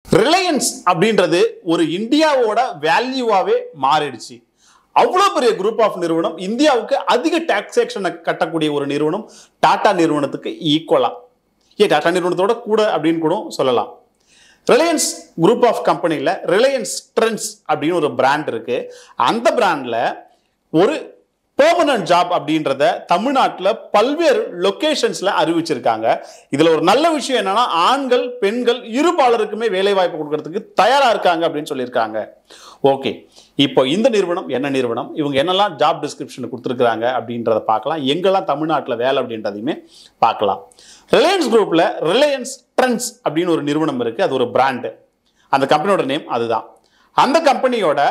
Reliance அப்படின்றது ஒரு இந்தியாவோட வேல்யூவாவே மாறிடுச்சு அவ்வளோ பெரிய குரூப் ஆஃப் நிறுவனம் இந்தியாவுக்கு அதிக டாக்ஸேஷனை கட்டக்கூடிய ஒரு நிறுவனம் டாடா நிறுவனத்துக்கு ஈக்குவலா ஏன் டாடா நிறுவனத்தோட கூட அப்படின்னு கூட சொல்லலாம் ரிலையன்ஸ் குரூப் ஆஃப் கம்பெனியில் ரிலையன்ஸ் ட்ரெண்ட்ஸ் அப்படின்னு ஒரு பிராண்ட் இருக்கு அந்த பிராண்டில் ஒரு பெர்மனன்ட் ஜாப் அப்படின்றத தமிழ்நாட்டில் பல்வேறு லொகேஷன்ஸ்ல அறிவிச்சிருக்காங்க இதுல ஒரு நல்ல விஷயம் என்னன்னா ஆண்கள் பெண்கள் இருபாலருக்குமே வேலை வாய்ப்பு கொடுக்கறதுக்கு தயாரா இருக்காங்க அப்படின்னு சொல்லியிருக்காங்க ஓகே இப்போ இந்த நிறுவனம் என்ன நிறுவனம் இவங்க என்னெல்லாம் ஜாப் டிஸ்கிரிப்ஷன் கொடுத்துருக்காங்க அப்படின்றத பார்க்கலாம் எங்கெல்லாம் தமிழ்நாட்டில் வேலை அப்படின்றதையுமே பார்க்கலாம் ரிலையன்ஸ் குரூப்ல ரிலையன்ஸ் ட்ரெண்ட்ஸ் அப்படின்னு ஒரு நிறுவனம் இருக்கு அது ஒரு பிராண்டு அந்த கம்பெனியோட நேம் அதுதான் அந்த கம்பெனியோட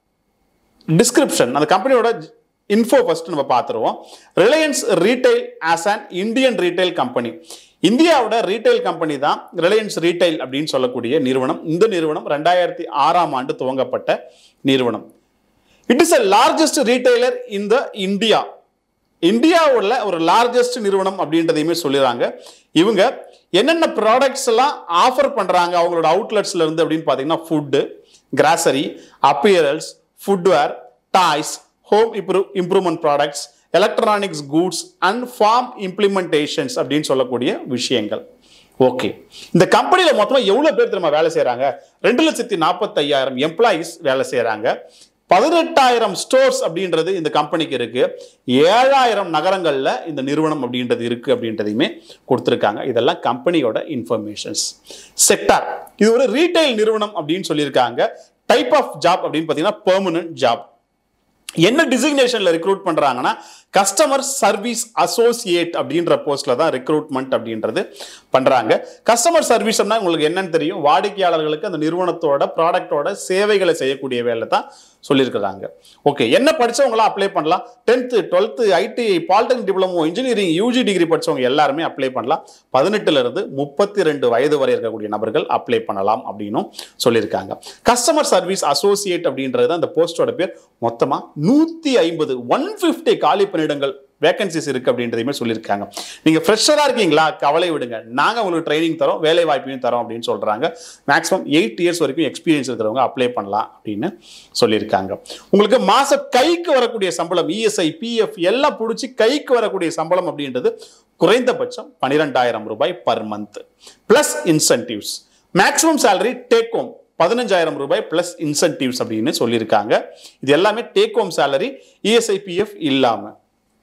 டிஸ்கிரிப்ஷன் அந்த கம்பெனியோட இன்ஃபோ ஃபர்ஸ்ட் நம்ம பார்த்துருவோம் Reliance retail as an Indian retail company இந்தியாவோட ரீட்டைல் கம்பெனி தான் ரிலையன்ஸ் ரீட்டைல் அப்படின்னு சொல்லக்கூடிய நிறுவனம் இந்த நிறுவனம் ரெண்டாயிரத்தி ஆறாம் ஆண்டு துவங்கப்பட்ட நிறுவனம் it is a largest retailer in the India இந்தியாவுல ஒரு லார்ஜஸ்ட் நிறுவனம் அப்படின்றதையுமே சொல்லிடுறாங்க இவங்க என்னென்ன ப்ராடக்ட்ஸ் எல்லாம் ஆஃபர் பண்றாங்க அவங்களோட அவுட்லெட்ஸ்ல இருந்து அப்படின்னு பார்த்தீங்கன்னா food grocery apparels footwear toys home improve improvement products electronics goods and farm implementations அப்படின்னு சொல்லக்கூடிய விஷயங்கள் ஓகே இந்த கம்பெனியில் மொத்தமாக எவ்வளோ பேர் தெரியுமா வேலை செய்கிறாங்க ரெண்டு லட்சத்தி நாற்பத்தையாயிரம் எம்ப்ளாயீஸ் வேலை செய்கிறாங்க பதினெட்டாயிரம் ஸ்டோர்ஸ் அப்படின்றது இந்த கம்பெனிக்கு இருக்கு ஏழாயிரம் நகரங்கள்ல இந்த நிறுவனம் அப்படின்றது இருக்கு அப்படின்றதையுமே கொடுத்துருக்காங்க இதெல்லாம் கம்பெனியோட இன்ஃபர்மேஷன்ஸ் செக்டார் இது ஒரு ரீட்டைல் நிறுவனம் அப்படின்னு சொல்லியிருக்காங்க டைப் ஆஃப் ஜாப் அப்படின்னு பார்த்தீங்கன்னா பெர்மனன்ட் ஜாப் என்ன டிசிக்னேஷன்ல ரெக்ரூட் பண்றாங்கன்னா கஸ்டமர் சர்வீஸ் அசோசியேட் அப்படின்ற போஸ்ட்ல தான் ரெக்ரூட்மெண்ட் அப்படின்றது பண்றாங்க கஸ்டமர் சர்வீஸ்னா உங்களுக்கு என்னன்னு தெரியும் வாடிக்கையாளர்களுக்கு அந்த நிறுவனத்தோட ப்ராடக்டோட சேவைகளை செய்யக்கூடிய வேலை தான் சொல்லியிருக்கிறாங்க ஓகே என்ன படிச்சவங்களாம் அப்ளை பண்ணலாம் tenth twelfth ITI polytechnic diploma engineering UG degree படிச்சவங்க எல்லாருமே அப்ளை பண்ணலாம் பதினெட்டுல இருந்து முப்பத்தி ரெண்டு வயது வரை இருக்கக்கூடிய நபர்கள் அப்ளை பண்ணலாம் அப்படின்னும் சொல்லியிருக்காங்க கஸ்டமர் சர்வீஸ் அசோசியேட் அப்படின்றது அந்த போஸ்டோட பேர் மொத்தமா நூத்தி ஐம்பது ஒன் பிப்டி காலி பணியிடங்கள் வேகன்சிஸ் இருக்கு அப்படின்றதையுமே சொல்லியிருக்காங்க நீங்க ஃப்ரெஷரா இருக்கீங்களா கவலை விடுங்க நாங்க உங்களுக்கு ட்ரைனிங் தரோம் வேலை வாய்ப்பையும் தரோம் அப்படின்னு சொல்றாங்க மேக்ஸிமம் எயிட் இயர்ஸ் வரைக்கும் எக்ஸ்பீரியன்ஸ் இருக்கிறவங்க அப்ளை பண்ணலாம் அப்படின்னு சொல்லியிருக்காங்க உங்களுக்கு மாச கைக்கு வரக்கூடிய சம்பளம் இஎஸ்ஐ பிஎஃப் எல்லாம் பிடிச்சி கைக்கு வரக்கூடிய சம்பளம் அப்படின்றது குறைந்தபட்சம் பன்னிரெண்டாயிரம் ரூபாய் per month plus incentives maximum salary take home பதினஞ்சாயிரம் ரூபாய் பிளஸ் இன்சென்டிவ்ஸ் அப்படின்னு சொல்லியிருக்காங்க இது எல்லாமே take home salary ESI PF இல்லாமல்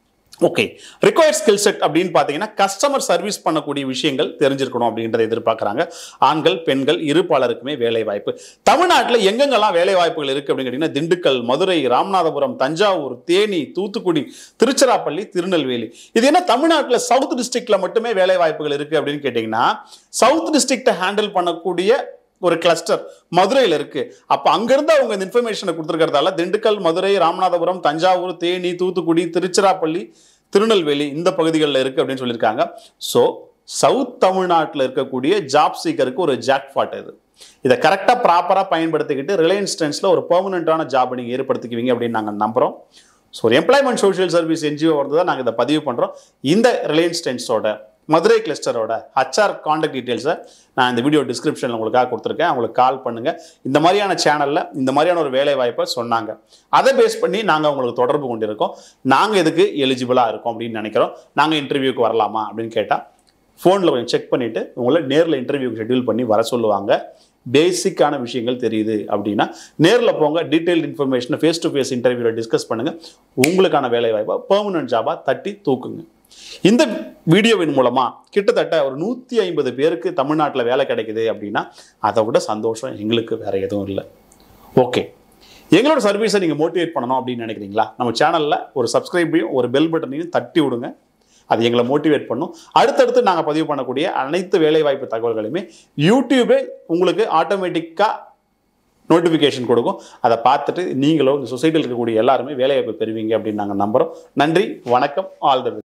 ஓகே ரிக்வயர்ட் ஸ்கில் செட் அப்படின்னு பார்த்தீங்கன்னா கஸ்டமர் சர்வீஸ் பண்ணக்கூடிய விஷயங்கள் தெரிஞ்சிருக்கணும் அப்படின்றத எதிர்பார்க்குறாங்க ஆண்கள் பெண்கள் இரு பலருக்குமே வேலை வாய்ப்பு தமிழ்நாட்டில் எங்கெங்கெல்லாம் வேலை வாய்ப்புகள் இருக்குது அப்படின்னு கேட்டிங்கன்னா திண்டுக்கல் மதுரை ராமநாதபுரம் தஞ்சாவூர் தேனி தூத்துக்குடி திருச்சிராப்பள்ளி திருநெல்வேலி இது என்ன தமிழ்நாட்டில் சவுத் டிஸ்ட்ரிக்ட்ல மட்டுமே வேலை வாய்ப்புகள் இருக்குது அப்படின்னு கேட்டிங்கன்னா சவுத் டிஸ்ட்ரிக்டை ஹேண்டில் பண்ணக்கூடிய ஒரு கிளஸ்டர் மதுரையில் இருக்கு அப்ப அங்கிருந்து அவங்க இந்த இன்ஃபர்மேஷனை கொடுத்துருக்கிறதால திண்டுக்கல் மதுரை ராமநாதபுரம் தஞ்சாவூர் தேனி தூத்துக்குடி திருச்சிராப்பள்ளி திருநெல்வேலி இந்த பகுதிகளில் இருக்கு அப்படின்னு சொல்லியிருக்காங்க ஸோ சவுத் தமிழ்நாட்டில் இருக்கக்கூடிய ஜாப் சீக்கருக்கு ஒரு ஜாக்பாட் இது இதை கரெக்டாக ப்ராப்பராக பயன்படுத்திக்கிட்டு ரிலையன்ஸ் ட்ரெண்ட்ஸில் ஒரு பெர்மனண்ட்டான ஜாப் நீங்கள் ஏற்படுத்திக்குவீங்க அப்படின்னு நாங்கள் நம்புகிறோம் ஸோ ஒரு எம்ப்ளாய்மெண்ட் சோஷியல் சர்வீஸ் என்ஜிஓ வந்து தான் நாங்கள் இதை பதிவு பண்ணுறோம் இந்த ரிலையன்ஸ் ட்ரெண்ட்ஸோட மதுரை கிளஸ்டரோட ஹச்ஆர் காண்டாக்ட் டீட்டெயில்ஸை நான் இந்த வீடியோ டிஸ்கிரிப்ஷனில் உங்களுக்காக கொடுத்துருக்கேன் அவங்களுக்கு கால் பண்ணுங்கள் இந்த மாதிரியான சேனலில் இந்த மாதிரியான ஒரு வேலை வாய்ப்பை சொன்னாங்க அதை பேஸ் பண்ணி நாங்கள் உங்களுக்கு தொடர்பு கொண்டிருக்கோம் நாங்கள் இதுக்கு எலிஜிபிளாக இருக்கோம் அப்படின்னு நினைக்கிறோம் நாங்கள் இன்டர்வியூக்கு வரலாமா அப்படின்னு கேட்டால் ஃபோனில் கொஞ்சம் செக் பண்ணிவிட்டு உங்களை நேரில் இன்டர்வியூக்கு ஷெட்யூல் பண்ணி வர சொல்லுவாங்க பேசிக்கான விஷயங்கள் தெரியுது அப்படின்னா நேரில் போங்க டீட்டெயில் இன்ஃபர்மேஷனை ஃபேஸ் டு ஃபேஸ் இன்டர்வியூவில் டிஸ்கஸ் பண்ணுங்கள் உங்களுக்கான வேலை வாய்ப்பை பெர்மனன்ட் ஜாபாக தட்டி தூக்குங்க இந்த வீடியோவின் மூலமா கிட்டத்தட்ட ஒரு நூற்றி ஐம்பது பேருக்கு தமிழ்நாட்டில் வேலை கிடைக்குது அப்படின்னா அதை விட சந்தோஷம் எங்களுக்கு வேற எதுவும் இல்லை ஓகே எங்களோட சர்வீஸை நீங்கள் மோட்டிவேட் பண்ணணும் அப்படின்னு நினைக்கிறீங்களா நம்ம சேனலில் ஒரு சப்ஸ்கிரைபையும் ஒரு பெல் பட்டனையும் தட்டி விடுங்க அது எங்களை மோட்டிவேட் பண்ணும் அடுத்தடுத்து நாங்கள் பதிவு பண்ணக்கூடிய அனைத்து வேலைவாய்ப்பு தகவல்களையுமே யூடியூபே உங்களுக்கு ஆட்டோமேட்டிக்காக நோட்டிஃபிகேஷன் கொடுக்கும் அதை பார்த்துட்டு நீங்களும் இந்த சொசைட்டியில் இருக்கக்கூடிய எல்லாருமே வேலைவாய்ப்பு பெறுவீங்க அப்படின்னு நாங்கள் நம்புகிறோம் நன்றி வணக்கம் ஆல் த